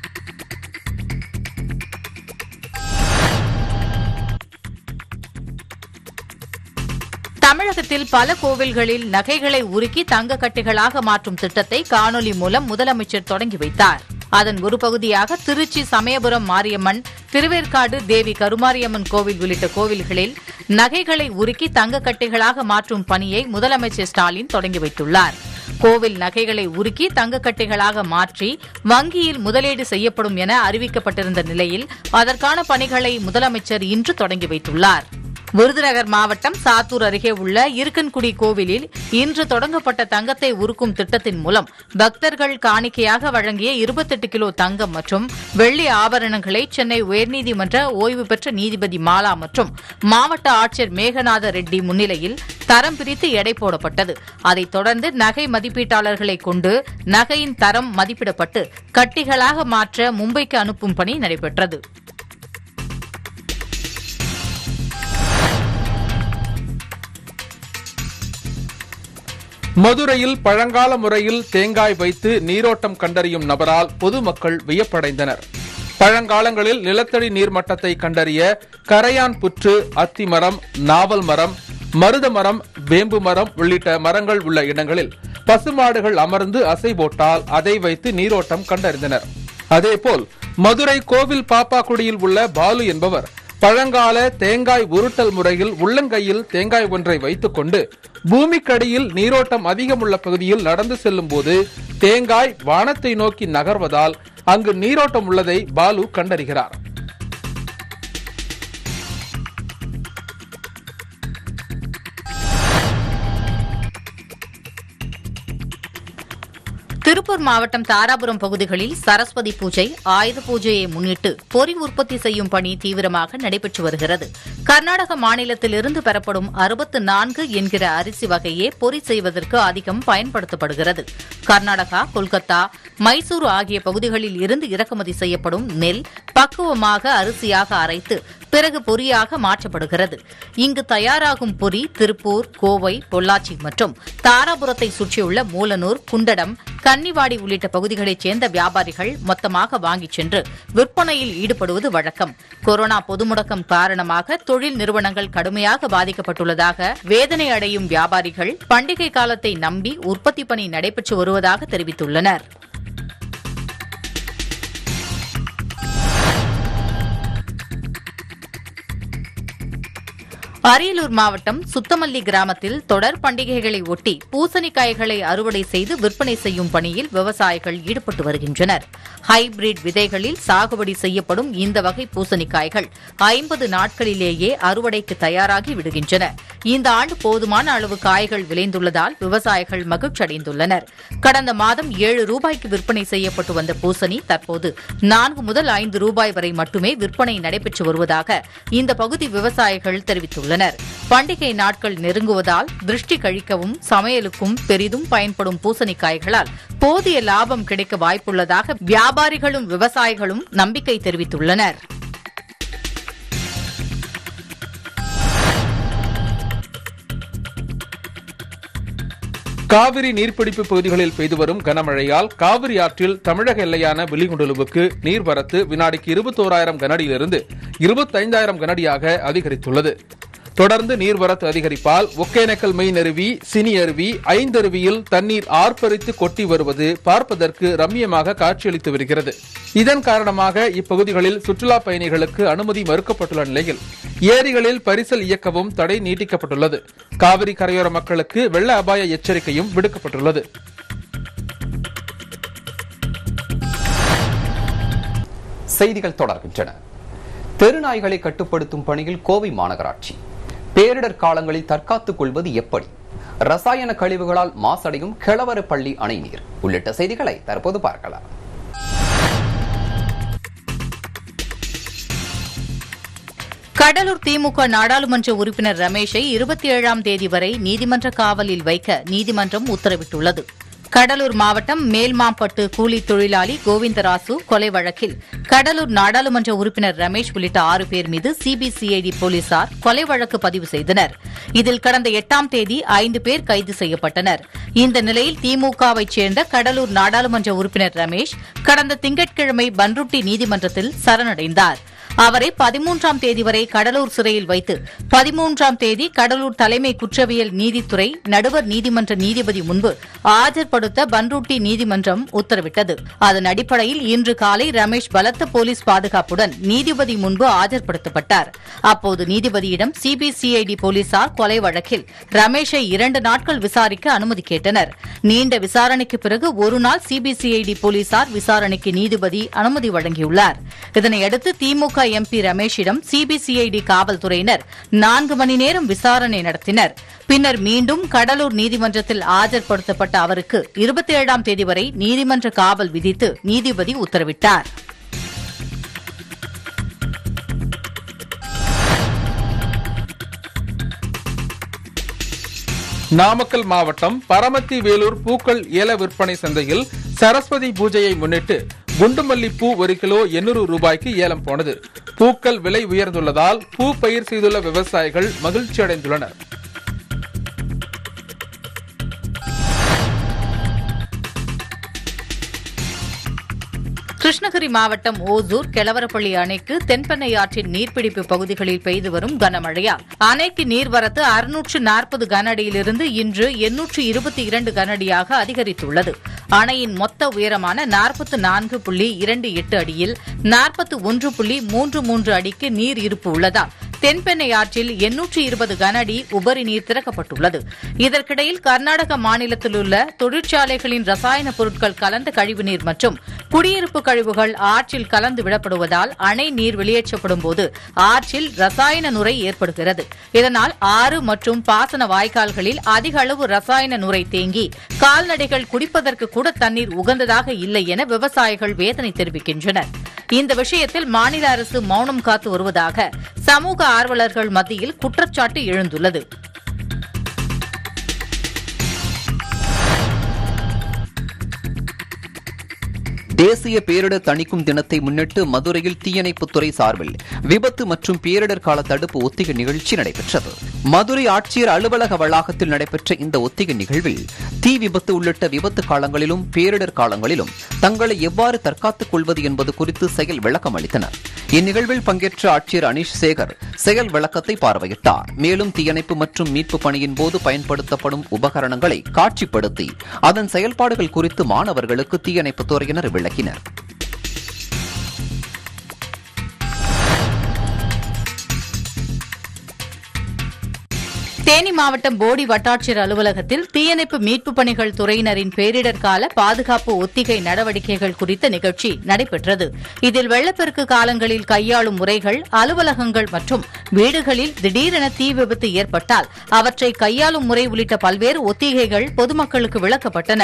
தமிழகத்தில் பல கோவில்களில் நகைகளை உருக்கி தங்க கட்டிகளாக மாற்றும் திட்டத்தை காணொலி மூலம் முதலமைச்சர் தொடங்கி வைத்தார் அதன் ஒரு பகுதியாக திருச்சி சமயபுரம் மாரியம்மன் திருவேற்காடு தேவி கருமாரியம்மன் கோவில் உள்ளிட்ட கோவில்களில் நகைகளை உருக்கி தங்க கட்டிகளாக மாற்றும் பணியை முதலமைச்சர் ஸ்டாலின் தொடங்கி வைத்துள்ளார் கோவில் நகைகளை உருக்கி தங்க கட்டிகளாக மாற்றி வங்கியில் முதலீடு செய்யப்படும் என அறிவிக்கப்பட்டிருந்த நிலையில் அதற்கான பணிகளை முதலமைச்சர் இன்று தொடங்கி வைத்துள்ளார் விருதுநகர் மாவட்டம் சாத்தூர் அருகே உள்ள இருக்கன்குடி கோவிலில் இன்று தொடங்கப்பட்ட தங்கத்தை உருக்கும் திட்டத்தின் மூலம் பக்தர்கள் காணிக்கையாக வழங்கிய இருபத்தெட்டு கிலோ தங்கம் மற்றும் வெள்ளி ஆபரணங்களை சென்னை உயர்நீதிமன்ற ஓய்வு பெற்ற நீதிபதி மாலா மற்றும் மாவட்ட ஆட்சியர் மேகநாத ரெட்டி முன்னிலையில் தரம் பிரித்து எடை போடப்பட்டது அதைத் தொடர்ந்து நகை மதிப்பீட்டாளர்களை கொண்டு நகையின் தரம் மதிப்பிடப்பட்டு கட்டிகளாக மாற்ற மும்பைக்கு அனுப்பும் பணி நடைபெற்றது மதுரையில் பழங்கால முறையில் தேங்காய் வைத்து நீரோட்டம் கண்டறியும் நபரால் பொதுமக்கள் வியப்படைந்தனர் பழங்காலங்களில் நிலத்தடி நீர்மட்டத்தை கண்டறிய கரையான் புற்று அத்திமரம் நாவல் மரம் மருத மரம் வேம்பு மரம் உள்ளிட்ட மரங்கள் உள்ள இடங்களில் பசுமாடுகள் அமர்ந்து அசை போட்டால் அதை வைத்து நீரோட்டம் கண்டறிந்தனர் அதேபோல் மதுரை கோவில் பாப்பாக்குடியில் உள்ள பாலு என்பவர் பழங்கால தேங்காய் உருட்டல் முறையில் உள்ளங்கையில் தேங்காய் ஒன்றை வைத்துக்கொண்டு பூமிக்கடியில் நீரோட்டம் அதிகமுள்ள பகுதியில் நடந்து செல்லும் போது தேங்காய் வானத்தை நோக்கி நகர்வதால் அங்கு நீரோட்டம் உள்ளதை பாலு கண்டறிகிறார் திருப்பூர் மாவட்டம் தாராபுரம் பகுதிகளில் சரஸ்வதி பூஜை ஆயுத பூஜையை முன்னிட்டு பொறி உற்பத்தி செய்யும் பணி தீவிரமாக நடைபெற்று வருகிறது கர்நாடக மாநிலத்திலிருந்து பெறப்படும் அறுபத்து நான்கு என்கிற அரிசி வகையே பொறி செய்வதற்கு அதிகம் பயன்படுத்தப்படுகிறது கர்நாடகா கொல்கத்தா மைசூரு ஆகிய பகுதிகளில் இருந்து இறக்குமதி செய்யப்படும் நெல் பக்குவமாக அரிசியாக அரைத்து பிறகு பொரியாக மாற்றப்படுகிறது இங்கு தயாராகும் பொரி திருப்பூர் கோவை பொள்ளாச்சி மற்றும் தாராபுரத்தை சுற்றியுள்ள மூலனூர் குண்டடம் கன்னிவாடி உள்ளிட்ட பகுதிகளைச் சேர்ந்த வியாபாரிகள் மொத்தமாக வாங்கிச் சென்று விற்பனையில் ஈடுபடுவது வழக்கம் கொரோனா பொது முடக்கம் காரணமாக தொழில் நிறுவனங்கள் கடுமையாக பாதிக்கப்பட்டுள்ளதாக வேதனை அடையும் வியாபாரிகள் பண்டிகை காலத்தை நம்பி உற்பத்தி பணி நடைபெற்று வருவதாக தெரிவித்துள்ளனர் அரியலூர் மாவட்டம் சுத்தமல்லி கிராமத்தில் தொடர் பண்டிகைகளை ஒட்டி பூசணிக்காய்களை அறுவடை செய்து விற்பனை செய்யும் பணியில் விவசாயிகள் ஈடுபட்டு வருகின்றனர் ஹைபிரிட் விதைகளில் சாகுபடி செய்யப்படும் இந்த வகை பூசணிக்காய்கள் ஐம்பது நாட்களிலேயே அறுவடைக்கு தயாராகி விடுகின்றன இந்த ஆண்டு போதுமான அளவு காய்கள் விளைந்துள்ளதால் விவசாயிகள் மகிழ்ச்சியடைந்துள்ளனர் கடந்த மாதம் ஏழு ரூபாய்க்கு விற்பனை செய்யப்பட்டு வந்த பூசணி தற்போது நான்கு முதல் ஐந்து ரூபாய் வரை மட்டுமே விற்பனை நடைபெற்று வருவதாக இந்த பகுதி விவசாயிகள் தெரிவித்துள்ளனர் பண்டிகை நாட்கள் நெருங்குவதால் திருஷ்டி கழிக்கவும் சமையலுக்கும் பெரிதும் பயன்படும் பூசணிக்காய்களால் போதிய லாபம் கிடைக்க வாய்ப்புள்ளதாக வியாபாரிகளும் விவசாயிகளும் நம்பிக்கை தெரிவித்துள்ளனர் காவிரி நீர்பிடிப்பு பகுதிகளில் பெய்து வரும் கனமழையால் காவிரி ஆற்றில் தமிழக எல்லையான வெள்ளிகுண்டலுவுக்கு நீர்வரத்து வினாடிக்கு இருபத்தோராயிரம் கனடியிலிருந்து இருபத்தைந்தாயிரம் கனடியாக அதிகரித்துள்ளது தொடர்ந்து நீர்வரத்து அதிகரிப்பால் ஒகேனக்கல் மெயின் அருவி சினி அருவி ஐந்தருவியில் தண்ணீர் ஆர்ப்பரித்து கொட்டி வருவது பார்ப்பதற்கு ரம்மியமாக காட்சியளித்து வருகிறது இதன் காரணமாக இப்பகுதிகளில் சுற்றுலா பயணிகளுக்கு அனுமதி மறுக்கப்பட்டுள்ள நிலையில் ஏரிகளில் பரிசல் இயக்கவும் தடை நீட்டிக்கப்பட்டுள்ளது காவிரி கரையோர மக்களுக்கு வெள்ள அபாய எச்சரிக்கையும் விடுக்கப்பட்டுள்ளது செய்திகள் தொடர்கின்றன தெருநாய்களை கட்டுப்படுத்தும் பணியில் கோவை மாநகராட்சி பேரிடர் காலங்களில் தற்காத்துக் கொள்வது எப்படி ரசாயன கழிவுகளால் மாசடையும் கிழவரப்பள்ளி அணை நீர் உள்ளிட்ட செய்திகளை தற்போது பார்க்கலாம் கடலூர் திமுக நாடாளுமன்ற உறுப்பினர் ரமேஷை இருபத்தி ஏழாம் தேதி வரை நீதிமன்ற காவலில் வைக்க நீதிமன்றம் உத்தரவிட்டுள்ளது கடலூர் மாவட்டம் மேல்மாம்பட்டு கூலி தொழிலாளி கோவிந்தராசு கொலை வழக்கில் கடலூர் நாடாளுமன்ற உறுப்பினர் ரமேஷ் உள்ளிட்ட ஆறு பேர் மீது சிபிசிஐடி போலீசார் கொலை வழக்கு பதிவு செய்தனர் இதில் கடந்த எட்டாம் தேதி ஐந்து பேர் கைது செய்யப்பட்டனர் இந்த நிலையில் திமுகவைச் சேர்ந்த கடலூர் நாடாளுமன்ற உறுப்பினர் ரமேஷ் கடந்த திங்கட்கிழமை பன்ருட்டி நீதிமன்றத்தில் சரணடைந்தார் அவரை பதிமூன்றாம் தேதி வரை கடலூர் சிறையில் வைத்து பதிமூன்றாம் தேதி கடலூர் தலைமை குற்றவியல் நீதித்துறை நடுவர் நீதிமன்ற நீதிபதி முன்பு ஆஜர்படுத்த பன்ருட்டி நீதிமன்றம் உத்தரவிட்டது அதன் அடிப்படையில் இன்று காலை ரமேஷ் பலத்த போலீஸ் பாதுகாப்புடன் நீதிபதி முன்பு ஆஜர்படுத்தப்பட்டார் அப்போது நீதிபதியிடம் சிபிசிஐடி போலீசார் கொலை வழக்கில் ரமேஷை இரண்டு நாட்கள் விசாரிக்க அனுமதி கேட்டனர் நீண்ட விசாரணைக்கு பிறகு ஒரு நாள் சிபிசிஐடி போலீசார் விசாரணைக்கு நீதிபதி அனுமதி வழங்கியுள்ளார் இதனையடுத்து திமுக எம்பி ரமேஷிடம் சிபிசிஐடி காவல்துறையினர் நான்கு மணி நேரம் விசாரணை நடத்தினர் பின்னர் மீண்டும் கடலூர் நீதிமன்றத்தில் ஆஜர்படுத்தப்பட்ட அவருக்கு இருபத்தி ஏழாம் தேதி வரை நீதிமன்ற காவல் விதித்து நீதிபதி உத்தரவிட்டார் நாமக்கல் மாவட்டம் பரமத்தி வேலூர் பூக்கள் ஏல விற்பனை சந்தையில் சரஸ்வதி பூஜையை முன்னிட்டு குண்டுமல்லி பூ ஒரு கிலோ எண்ணூறு ரூபாய்க்கு ஏலம் போனது பூக்கள் விலை உயர்ந்துள்ளதால் பூ பயிர் செய்துள்ள விவசாயிகள் மகிழ்ச்சி அடைந்துள்ளனர் கிருஷ்ணகிரி மாவட்டம் ஓசூர் கெளவரப்பள்ளி அணைக்கு தென்பெண்ணை ஆற்றின் நீர்பிடிப்பு பகுதிகளில் பெய்து வரும் கனமழையால் அணைக்கு நீர்வரத்து அறுநூற்று நாற்பது கனஅடியிலிருந்து இன்று எண்ணூற்று இருபத்தி இரண்டு கனஅடியாக அதிகரித்துள்ளது அணையின் மொத்த உயரமான நாற்பத்து நான்கு புள்ளி இரண்டு எட்டு அடியில் நாற்பத்து ஒன்று புள்ளி மூன்று மூன்று அடிக்கு நீர் இருப்பு உள்ளதால் தென்பெண்ணை ஆற்றில் எண்ணூற்று இருபது கன அடி உபரி நீர் திறக்கப்பட்டுள்ளது இதற்கிடையில் கர்நாடக மாநிலத்தில் உள்ள தொழிற்சாலைகளின் ரசாயன பொருட்கள் கலந்த கழிவுநீர் மற்றும் குடியிருப்பு கழிவுகள் ஆற்றில் கலந்து விடப்படுவதால் அணை நீர் வெளியேற்றப்படும் போது ஆற்றில் ரசாயன நுரை ஏற்படுகிறது இதனால் ஆறு மற்றும் பாசன வாய்க்கால்களில் அதிக அளவு ரசாயன நுரை தேங்கி கால்நடைகள் குடிப்பதற்கு கூட தண்ணீர் உகந்ததாக இல்லை என விவசாயிகள் வேதனை தெரிவிக்கின்றனர் இந்த விஷயத்தில் மாநில அரசு மௌனம் காத்து வருவதாக சமூக ஆர்வலர்கள் மத்தியில் குற்றச்சாட்டு எழுந்துள்ளது தேசிய பேரிடர் தணிக்கும் தினத்தை முன்னிட்டு மதுரையில் தீயணைப்புத்துறை சார்பில் விபத்து மற்றும் பேரிடர் கால தடுப்பு ஒத்திகை நிகழ்ச்சி நடைபெற்றது மதுரை ஆட்சியர் அலுவலக வளாகத்தில் நடைபெற்ற இந்த ஒத்திகை நிகழ்வில் தீ விபத்து உள்ளிட்ட விபத்து காலங்களிலும் பேரிடர் காலங்களிலும் தங்களை எவ்வாறு தற்காத்துக் கொள்வது என்பது குறித்து செயல் விளக்கம் அளித்தனர் இந்நிகழ்வில் பங்கேற்ற ஆட்சியர் அனீஷ் சேகர் செயல் விளக்கத்தை பார்வையிட்டார் மேலும் தீயணைப்பு மற்றும் மீட்பு பணியின் போது பயன்படுத்தப்படும் உபகரணங்களை காட்சிப்படுத்தி அதன் செயல்பாடுகள் குறித்து மாணவர்களுக்கு தீயணைப்புத் துறையினர் விளக்கினர் தேனி மாவட்டம் போடி வட்டாட்சியர் அலுவலகத்தில் தீயணைப்பு மீட்புப் பணிகள் துறையினரின் பேரிடர் கால பாதுகாப்பு ஒத்திகை நடவடிக்கைகள் குறித்த நிகழ்ச்சி நடைபெற்றது இதில் வெள்ளப்பெருக்கு காலங்களில் கையாளும் முறைகள் அலுவலகங்கள் மற்றும் வீடுகளில் திடீரென தீ விபத்து ஏற்பட்டால் அவற்றை கையாளும் முறை உள்ளிட்ட பல்வேறு ஒத்திகைகள் பொதுமக்களுக்கு விளக்கப்பட்டன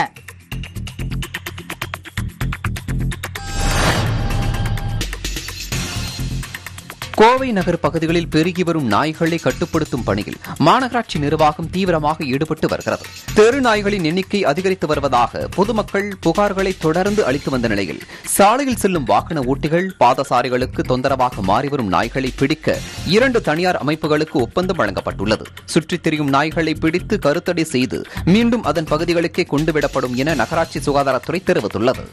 கோவை நகர் பகுதிகளில் பெருகி வரும் நாய்களை கட்டுப்படுத்தும் பணியில் மாநகராட்சி நிர்வாகம் தீவிரமாக ஈடுபட்டு வருகிறது தெரு நாய்களின் எண்ணிக்கை அதிகரித்து வருவதாக பொதுமக்கள் புகார்களை தொடர்ந்து அளித்து வந்த நிலையில் சாலையில் செல்லும் வாகன ஓட்டிகள் பாதசாரிகளுக்கு தொந்தரவாக மாறிவரும் நாய்களை பிடிக்க இரண்டு தனியார் அமைப்புகளுக்கு ஒப்பந்தம் வழங்கப்பட்டுள்ளது சுற்றித் திரியும் நாய்களை பிடித்து கருத்தடை செய்து மீண்டும் அதன் பகுதிகளுக்கே கொண்டுவிடப்படும் என நகராட்சி சுகாதாரத்துறை தெரிவித்துள்ளது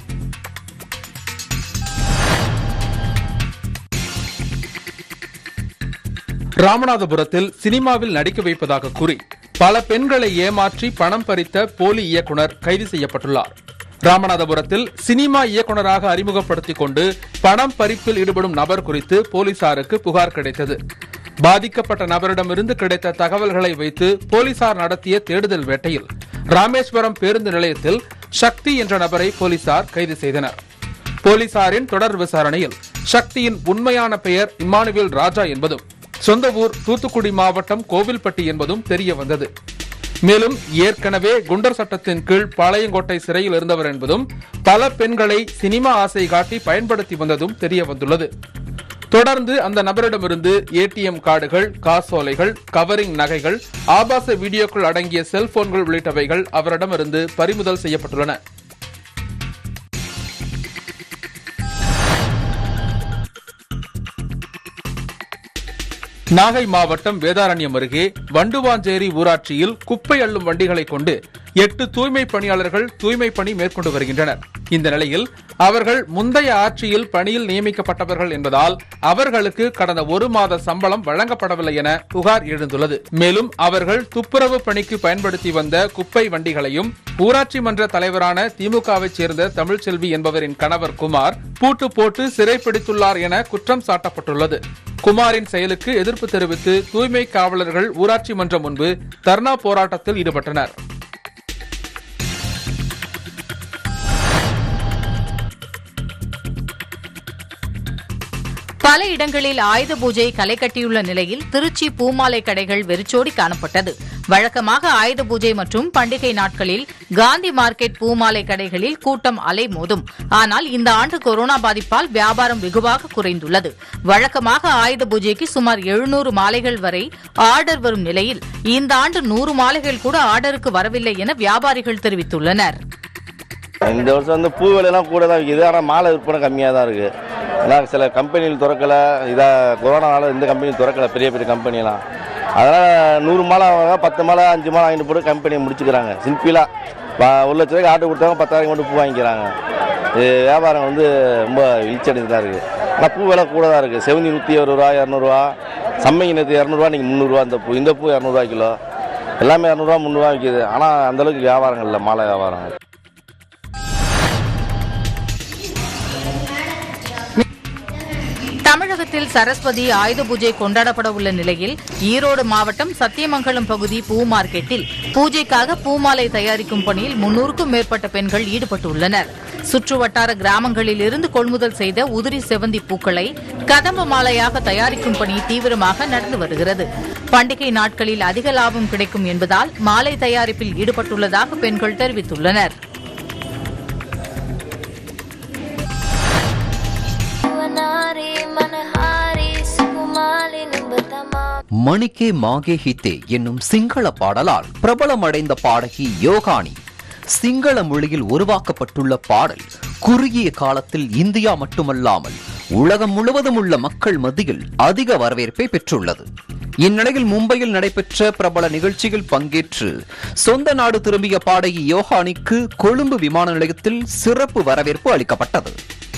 ராமநாதபுரத்தில் சினிமாவில் நடிக்க வைப்பதாக கூறி பல பெண்களை ஏமாற்றி பணம் பறித்த போலி இயக்குனர் கைது செய்யப்பட்டுள்ளார் ராமநாதபுரத்தில் சினிமா இயக்குனராக அறிமுகப்படுத்திக் கொண்டு பணம் பறிப்பில் ஈடுபடும் நபர் குறித்து போலீசாருக்கு புகார் கிடைத்தது பாதிக்கப்பட்ட நபரிடமிருந்து கிடைத்த தகவல்களை வைத்து போலீசார் நடத்திய தேடுதல் வேட்டையில் ராமேஸ்வரம் பேருந்து நிலையத்தில் சக்தி என்ற நபரை போலீசார் கைது செய்தனர் போலீசாரின் தொடர் விசாரணையில் சக்தியின் உண்மையான பெயர் இம்மானுவேல் ராஜா என்பதும் சொந்த ஊர் தூத்துக்குடி மாவட்டம் கோவில்பட்டி என்பதும் தெரிய வந்தது மேலும் ஏற்கனவே குண்டர் சட்டத்தின் கீழ் பாளையங்கோட்டை சிறையில் இருந்தவர் என்பதும் பல பெண்களை சினிமா ஆசை காட்டி பயன்படுத்தி வந்ததும் தெரிய வந்துள்ளது தொடர்ந்து அந்த நபரிடமிருந்து ஏடிஎம் கார்டுகள் காசோலைகள் கவரிங் நகைகள் ஆபாச வீடியோக்கள் அடங்கிய செல்போன்கள் உள்ளிட்டவைகள் அவரிடமிருந்து பறிமுதல் செய்யப்பட்டுள்ளன நாகை மாவட்டம் வேதாரண்யம் அருகே வண்டுவாஞ்சேரி ஊராட்சியில் குப்பை அள்ளும் வண்டிகளை கொண்டு எட்டு தூய்மை பணியாளர்கள் தூய்மை பணி மேற்கொண்டு வருகின்றனர் இந்த நிலையில் அவர்கள் முந்தைய ஆட்சியில் பணியில் நியமிக்கப்பட்டவர்கள் என்பதால் அவர்களுக்கு கடந்த ஒரு மாத சம்பளம் வழங்கப்படவில்லை என புகார் எழுந்துள்ளது மேலும் அவர்கள் துப்புரவு பணிக்கு பயன்படுத்தி வந்த குப்பை வண்டிகளையும் ஊராட்சி மன்ற தலைவரான திமுகவைச் சேர்ந்த தமிழ்ச்செல்வி என்பவரின் கணவர் குமார் பூட்டு போட்டு சிறைப்பிடித்துள்ளார் என குற்றம் சாட்டப்பட்டுள்ளது குமாரின் செயலுக்கு எதிர்ப்பு தெரிவித்து தூய்மை காவலர்கள் ஊராட்சி மன்றம் முன்பு தர்ணா போராட்டத்தில் ஈடுபட்டனர் பல இடங்களில் ஆயுத பூஜை களை கட்டியுள்ள நிலையில் திருச்சி பூமாலை கடைகள் வெறிச்சோடி காணப்பட்டது வழக்கமாக ஆயுத பூஜை மற்றும் பண்டிகை நாட்களில் காந்தி மார்க்கெட் பூமாலை கடைகளில் கூட்டம் அலைமோதும் ஆனால் இந்த ஆண்டு கொரோனா பாதிப்பால் வியாபாரம் வெகுவாக குறைந்துள்ளது வழக்கமாக ஆயுத பூஜைக்கு சுமார் எழுநூறு மாலைகள் வரை ஆர்டர் வரும் நிலையில் இந்த ஆண்டு நூறு மாலைகள் கூட ஆர்டருக்கு வரவில்லை என வியாபாரிகள் தெரிவித்துள்ளனர் இந்த வருஷம் வந்து பூ விலையெல்லாம் கூட தான் விற்கிது ஆனால் மாலை விற்பனை கம்மியாக தான் இருக்குது ஏன்னா சில கம்பெனிகள் திறக்கலை இதாக கொரோனாவால் இந்த கம்பெனி திறக்கலை பெரிய பெரிய கம்பெனிலாம் அதனால் நூறு மாலை வாங்க பத்து மாலை அஞ்சு மாலை வாங்கிட்டு போட்டு கம்பெனியை முடிச்சுக்கிறாங்க சிம்பிளாக ஒரு லட்ச ரூபாய்க்கு ஆர்டர் கொடுத்தாங்க பத்தாயிரம் கொண்டு பூ வாங்கிக்கிறாங்க இது வியாபாரம் வந்து ரொம்ப இழிச்சடைந்து தான் இருக்குது ஆனால் பூ விலை கூட தான் இருக்குது செவந்தி நூற்றி அறுபது ரூபா இரநூறுவா சம்மங்கி நேற்று இரநூறுவா இன்றைக்கி முந்நூறுரூவா இந்த பூ இந்த பூ இரநூறுவா கிலோ எல்லாமே இரநூறுவா முந்நூறுவா விற்கிது ஆனால் அந்தளவுக்கு வியாபாரங்கள் இல்லை மாலை வியாபாரங்கள் தமிழகத்தில் சரஸ்வதி ஆயுத பூஜை கொண்டாடப்பட உள்ள நிலையில் ஈரோடு மாவட்டம் சத்தியமங்கலம் பகுதி பூ மார்க்கெட்டில் பூஜைக்காக பூமாலை தயாரிக்கும் பணியில் முன்னூறுக்கும் மேற்பட்ட பெண்கள் ஈடுபட்டுள்ளனர் சுற்றுவட்டார கிராமங்களில் இருந்து கொள்முதல் செய்த உதிரி செவந்தி பூக்களை கதம்ப மாலையாக தயாரிக்கும் பணி தீவிரமாக நடந்து வருகிறது பண்டிகை நாட்களில் அதிக லாபம் கிடைக்கும் என்பதால் மாலை தயாரிப்பில் ஈடுபட்டுள்ளதாக பெண்கள் தெரிவித்துள்ளனர் Wanari manahari sukumalin bertama மணிக்கே மாகே ஹித்தே என்னும் சிங்கள பாடலால் பிரபலமடைந்த பாடகி யோகானி சிங்கள மொழியில் உருவாக்கப்பட்டுள்ள பாடல் குறுகிய காலத்தில் இந்தியா மட்டுமல்லாமல் உலகம் முழுவதும் உள்ள மக்கள் மத்தியில் அதிக வரவேற்பை பெற்றுள்ளது இந்நிலையில் மும்பையில் நடைபெற்ற பிரபல நிகழ்ச்சியில் பங்கேற்று சொந்த நாடு திரும்பிய பாடகி யோகானிக்கு கொழும்பு விமான நிலையத்தில் சிறப்பு வரவேற்பு அளிக்கப்பட்டது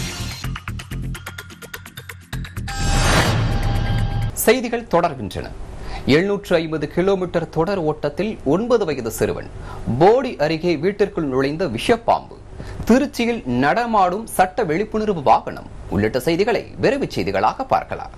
செய்திகள் தொடர்கின்றன எழுநூற்று ஐம்பது கிலோமீட்டர் தொடர் ஓட்டத்தில் ஒன்பது வயது சிறுவன் போடி அருகே வீட்டிற்குள் நுழைந்த விஷப்பாம்பு திருச்சியில் நடமாடும் சட்ட விழிப்புணர்வு வாகனம் உள்ளிட்ட செய்திகளை விரைவுச் செய்திகளாக பார்க்கலாம்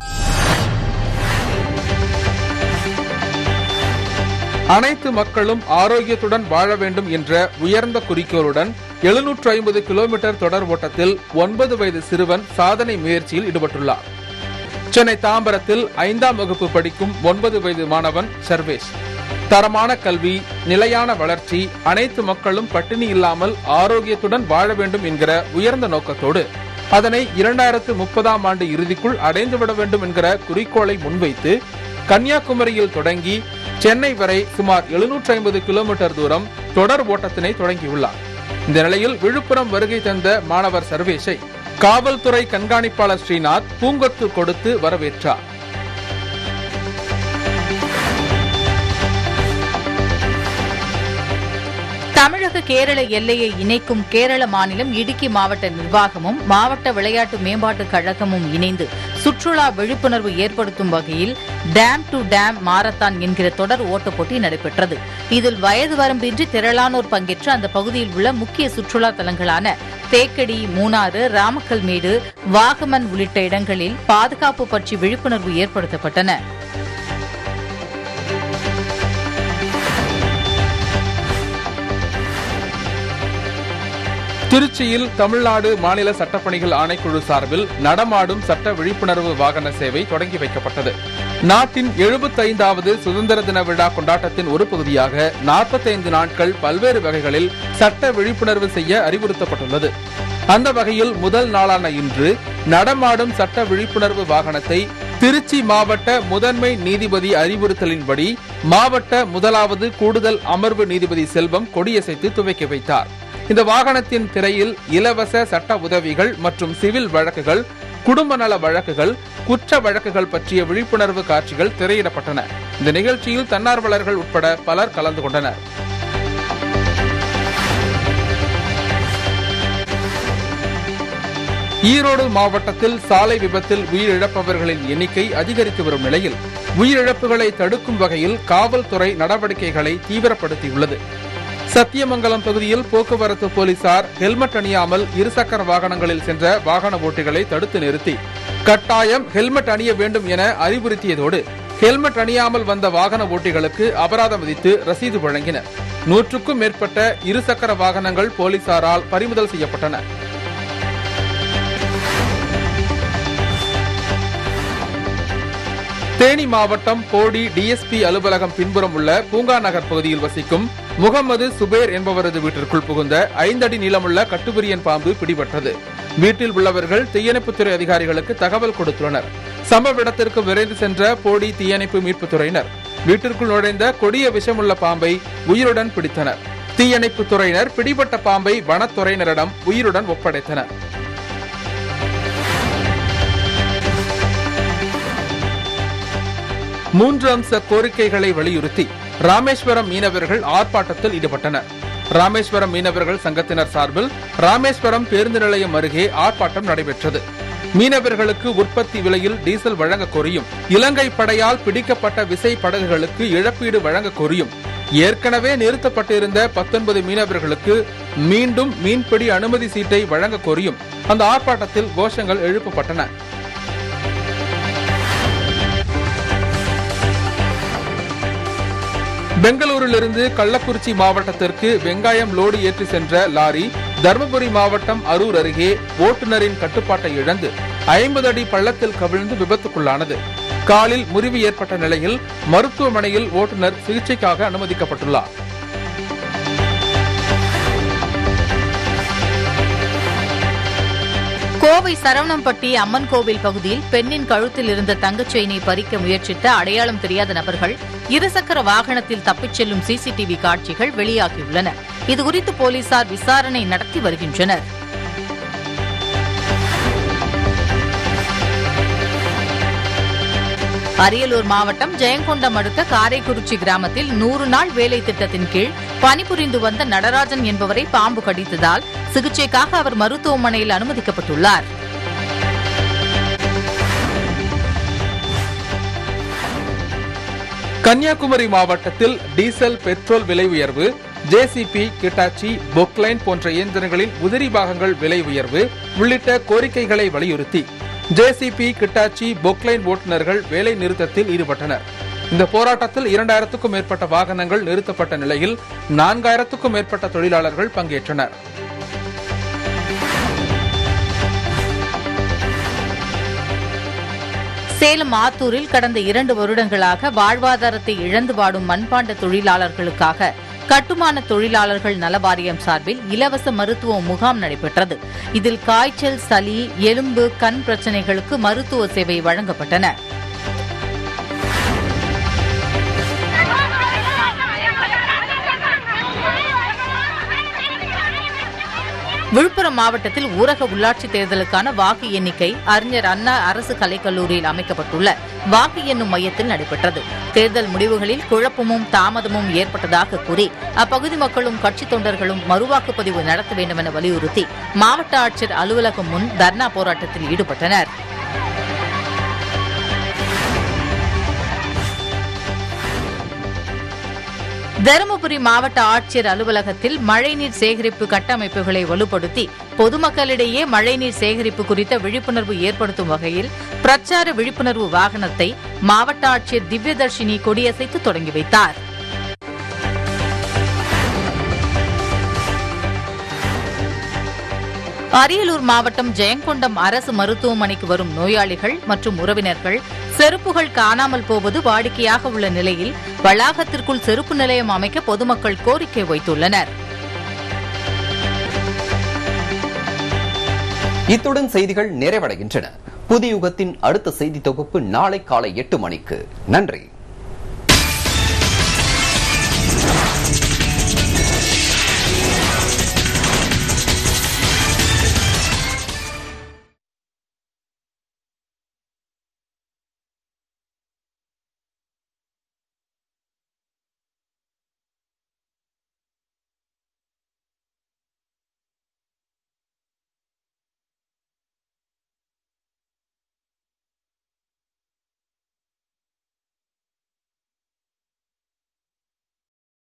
அனைத்து மக்களும் ஆரோக்கியத்துடன் வாழ வேண்டும் என்ற உயர்ந்த குறிக்கோளுடன் எழுநூற்று ஐம்பது கிலோமீட்டர் தொடர் ஓட்டத்தில் ஒன்பது வயது சிறுவன் சாதனை முயற்சியில் ஈடுபட்டுள்ளார் சென்னை தாம்பரத்தில் ஐந்தாம் வகுப்பு படிக்கும் ஒன்பது வயது மாணவன் சர்வேஷ் தரமான கல்வி நிலையான வளர்ச்சி அனைத்து மக்களும் பட்டினி இல்லாமல் ஆரோக்கியத்துடன் வாழ வேண்டும் என்கிற உயர்ந்த நோக்கத்தோடு அதனை இரண்டாயிரத்து முப்பதாம் ஆண்டு இறுதிக்குள் அடைந்துவிட வேண்டும் என்கிற குறிக்கோளை முன்வைத்து கன்னியாகுமரியில் தொடங்கி சென்னை வரை சுமார் எழுநூற்று ஐம்பது கிலோமீட்டர் தூரம் தொடர் ஓட்டத்தினை தொடங்கியுள்ளார் இந்த நிலையில் விழுப்புரம் வருகை தந்த மாணவர் சர்வேஷை காவல்துறை கண்காணிப்பாளர் ஸ்ரீநாத் பூங்கொத்து கொடுத்து வரவேற்றார் தமிழக கேரள எல்லையை இணைக்கும் கேரள மாநிலம் இடுக்கி மாவட்ட நிர்வாகமும் மாவட்ட விளையாட்டு மேம்பாட்டுக் கழகமும் இணைந்து சுற்றுலா விழிப்புணர்வு ஏற்படுத்தும் வகையில் டேம் டு டேம் மாரத்தான் என்கிற தொடர் ஓட்டப் போட்டி நடைபெற்றது இதில் வயது வரம்பின்றி திரளானோர் பங்கேற்ற அந்த பகுதியில் உள்ள முக்கிய சுற்றுலா தலங்களான தேக்கடி மூணாறு ராமக்கல்மேடு வாகமன் உள்ளிட்ட இடங்களில் பாதுகாப்பு பற்றி விழிப்புணர்வு ஏற்படுத்தப்பட்டன திருச்சியில் தமிழ்நாடு மாநில சட்டப்பணிகள் ஆணைக்குழு சார்பில் நடமாடும் சட்ட விழிப்புணர்வு வாகன சேவை தொடங்கி வைக்கப்பட்டது நாட்டின் 75வது சுதந்திர தின விழா கொண்டாட்டத்தின் ஒரு பகுதியாக 45 நாட்கள் பல்வேறு வகைகளில் சட்ட விழிப்புணர்வு செய்ய அறிவுறுத்தப்பட்டுள்ளது அந்த வகையில் முதல் நாளான இன்று நடமாடும் சட்ட விழிப்புணர்வு வாகனத்தை திருச்சி மாவட்ட முதன்மை நீதிபதி அறிவுறுத்தலின்படி மாவட்ட முதலாவது கூடுதல் அமர்வு நீதிபதி செல்வம் கொடியசைத்து துவக்கி வைத்தார் இந்த வாகனத்தின் திரையில் இலவச சட்ட உதவிகள் மற்றும் சிவில் வழக்குகள் குடும்ப நல வழக்குகள் குற்ற வழக்குகள் பற்றிய விழிப்புணர்வு காட்சிகள் திரையிடப்பட்டன இந்த நிகழ்ச்சியில் தன்னார்வலர்கள் உட்பட பலர் கலந்து கொண்டனர் ஈரோடு மாவட்டத்தில் சாலை விபத்தில் உயிரிழப்பவர்களின் எண்ணிக்கை அதிகரித்து வரும் நிலையில் உயிரிழப்புகளை தடுக்கும் வகையில் காவல்துறை நடவடிக்கைகளை தீவிரப்படுத்தியுள்ளது சத்தியமங்கலம் பகுதியில் போக்குவரத்து போலீசார் ஹெல்மெட் அணியாமல் இருசக்கர வாகனங்களில் சென்ற வாகன ஓட்டிகளை தடுத்து நிறுத்தி கட்டாயம் ஹெல்மெட் அணிய வேண்டும் என அறிவுறுத்தியதோடு ஹெல்மெட் அணியாமல் வந்த வாகன ஓட்டிகளுக்கு அபராதம் விதித்து ரசீது வழங்கினர் நூற்றுக்கும் மேற்பட்ட இருசக்கர வாகனங்கள் போலீசாரால் பறிமுதல் செய்யப்பட்டன தேனி மாவட்டம் போடி டிஎஸ்பி அலுவலகம் பின்புறம் உள்ள பூங்கா நகர் பகுதியில் வசிக்கும் முகமது சுபேர் என்பவரது வீட்டிற்குள் புகுந்த ஐந்தடி நீளமுள்ள கட்டுவிரியன் பாம்பு பிடிபட்டது வீட்டில் உள்ளவர்கள் தீயணைப்புத்துறை அதிகாரிகளுக்கு தகவல் கொடுத்துள்ளனர் சம்பவ இடத்திற்கு விரைந்து சென்ற போடி தீயணைப்பு மீட்புத் துறையினர் வீட்டிற்குள் நுழைந்த கொடிய விஷமுள்ள பாம்பை உயிருடன் பிடித்தனர் தீயணைப்புத் துறையினர் பிடிபட்ட பாம்பை வனத்துறையினரிடம் உயிருடன் ஒப்படைத்தனர் மூன்று அம்ச கோரிக்கைகளை வலியுறுத்தி ராமேஸ்வரம் மீனவர்கள் ஆர்ப்பாட்டத்தில் ஈடுபட்டனர் ராமேஸ்வரம் மீனவர்கள் சங்கத்தினர் சார்பில் ராமேஸ்வரம் பேருந்து நிலையம் அருகே ஆர்ப்பாட்டம் நடைபெற்றது மீனவர்களுக்கு உற்பத்தி விலையில் டீசல் வழங்க கோரியும் இலங்கை படையால் பிடிக்கப்பட்ட விசை படகுகளுக்கு இழப்பீடு வழங்க கோரியும் ஏற்கனவே நிறுத்தப்பட்டிருந்த பத்தொன்பது மீனவர்களுக்கு மீண்டும் மீன்பிடி அனுமதி சீட்டை வழங்க கோரியும் அந்த ஆர்ப்பாட்டத்தில் கோஷங்கள் எழுப்பப்பட்டன பெங்களூரிலிருந்து கள்ளக்குறிச்சி மாவட்டத்திற்கு வெங்காயம் லோடு ஏற்றி சென்ற லாரி தருமபுரி மாவட்டம் அரூர் அருகே ஓட்டுநரின் கட்டுப்பாட்டை இழந்து ஐம்பது அடி பள்ளத்தில் கவிழ்ந்து விபத்துக்குள்ளானது காலில் முறிவு ஏற்பட்ட நிலையில் மருத்துவமனையில் ஓட்டுநர் சிகிச்சைக்காக அனுமதிக்கப்பட்டுள்ளார் கோவை சரவணம்பட்டி அம்மன் கோவில் பகுதியில் பெண்ணின் கழுத்தில் இருந்த தங்கச் செயினை பறிக்க முயற்சித்த அடையாளம் தெரியாத நபர்கள் இருசக்கர வாகனத்தில் தப்பிச் செல்லும் சிசிடிவி காட்சிகள் வெளியாகியுள்ளன இதுகுறித்து போலீசார் விசாரணை நடத்தி வருகின்றனர் அரியலூர் மாவட்டம் ஜெயங்கொண்டம் அடுத்த காரைக்குறிச்சி கிராமத்தில் நூறு நாள் வேலை திட்டத்தின் கீழ் பணிபுரிந்து வந்த நடராஜன் என்பவரை பாம்பு கடித்ததால் சிகிச்சைக்காக அவர் மருத்துவமனையில் அனுமதிக்கப்பட்டுள்ளார் கன்னியாகுமரி மாவட்டத்தில் டீசல் பெட்ரோல் விலை உயர்வு ஜேசிபி கிட்டாச்சி பொக்லைன் போன்ற இயந்திரங்களின் உதிரி பாகங்கள் விலை உயர்வு உள்ளிட்ட கோரிக்கைகளை வலியுறுத்தி ஜேசிபி கிட்டாச்சி பொக்லைன் ஓட்டுநர்கள் வேலை நிறுத்தத்தில் ஈடுபட்டனர் இந்த போராட்டத்தில் இரண்டாயிரத்துக்கும் மேற்பட்ட வாகனங்கள் நிறுத்தப்பட்ட நிலையில் நான்காயிரத்துக்கும் மேற்பட்ட தொழிலாளர்கள் பங்கேற்றனர் சேலம் ஆத்தூரில் கடந்த இரண்டு வருடங்களாக வாழ்வாதாரத்தை இழந்து வாடும் மண்பாண்ட தொழிலாளர்களுக்காக கட்டுமான தொழிலாளர்கள் நல வாரியம் சார்பில் இலவச மருத்துவ முகாம் நடைபெற்றது இதில் காய்ச்சல் சளி எலும்பு கண் பிரச்சினைகளுக்கு மருத்துவ சேவை வழங்கப்பட்டன விழுப்புரம் மாவட்டத்தில் ஊரக உள்ளாட்சித் தேர்தலுக்கான வாக்கு எண்ணிக்கை அறிஞர் அண்ணா அரசு கலைக்கல்லூரியில் அமைக்கப்பட்டுள்ள வாக்கு எண்ணும் மையத்தில் நடைபெற்றது தேர்தல் முடிவுகளில் குழப்பமும் தாமதமும் ஏற்பட்டதாக கூறி அப்பகுதி மக்களும் கட்சித் தொண்டர்களும் மறுவாக்குப்பதிவு நடத்த வேண்டும் என வலியுறுத்தி மாவட்ட ஆட்சியர் அலுவலகம் முன் தர்ணா போராட்டத்தில் ஈடுபட்டனர் தருமபுரி மாவட்ட ஆட்சியர் அலுவலகத்தில் மழைநீர் சேகரிப்பு கட்டமைப்புகளை வலுப்படுத்தி பொதுமக்களிடையே மழைநீர் சேகரிப்பு குறித்த விழிப்புணர்வு ஏற்படுத்தும் வகையில் பிரச்சார விழிப்புணர்வு வாகனத்தை மாவட்ட ஆட்சியர் திவ்யதர்ஷினி கொடியசைத்து தொடங்கி வைத்தார் அரியலூர் மாவட்டம் ஜெயங்கொண்டம் அரசு மருத்துவமனைக்கு வரும் நோயாளிகள் மற்றும் உறவினர்கள் செருப்புகள் காணாமல் போவது வாடிக்கையாக உள்ள நிலையில் வளாகத்திற்குள் செருப்பு நிலையம் அமைக்க பொதுமக்கள் கோரிக்கை வைத்துள்ளனர் இத்துடன் செய்திகள் நிறைவடைகின்றன புதிய யுகத்தின் அடுத்த செய்தி தொகுப்பு நாளை காலை எட்டு மணிக்கு நன்றி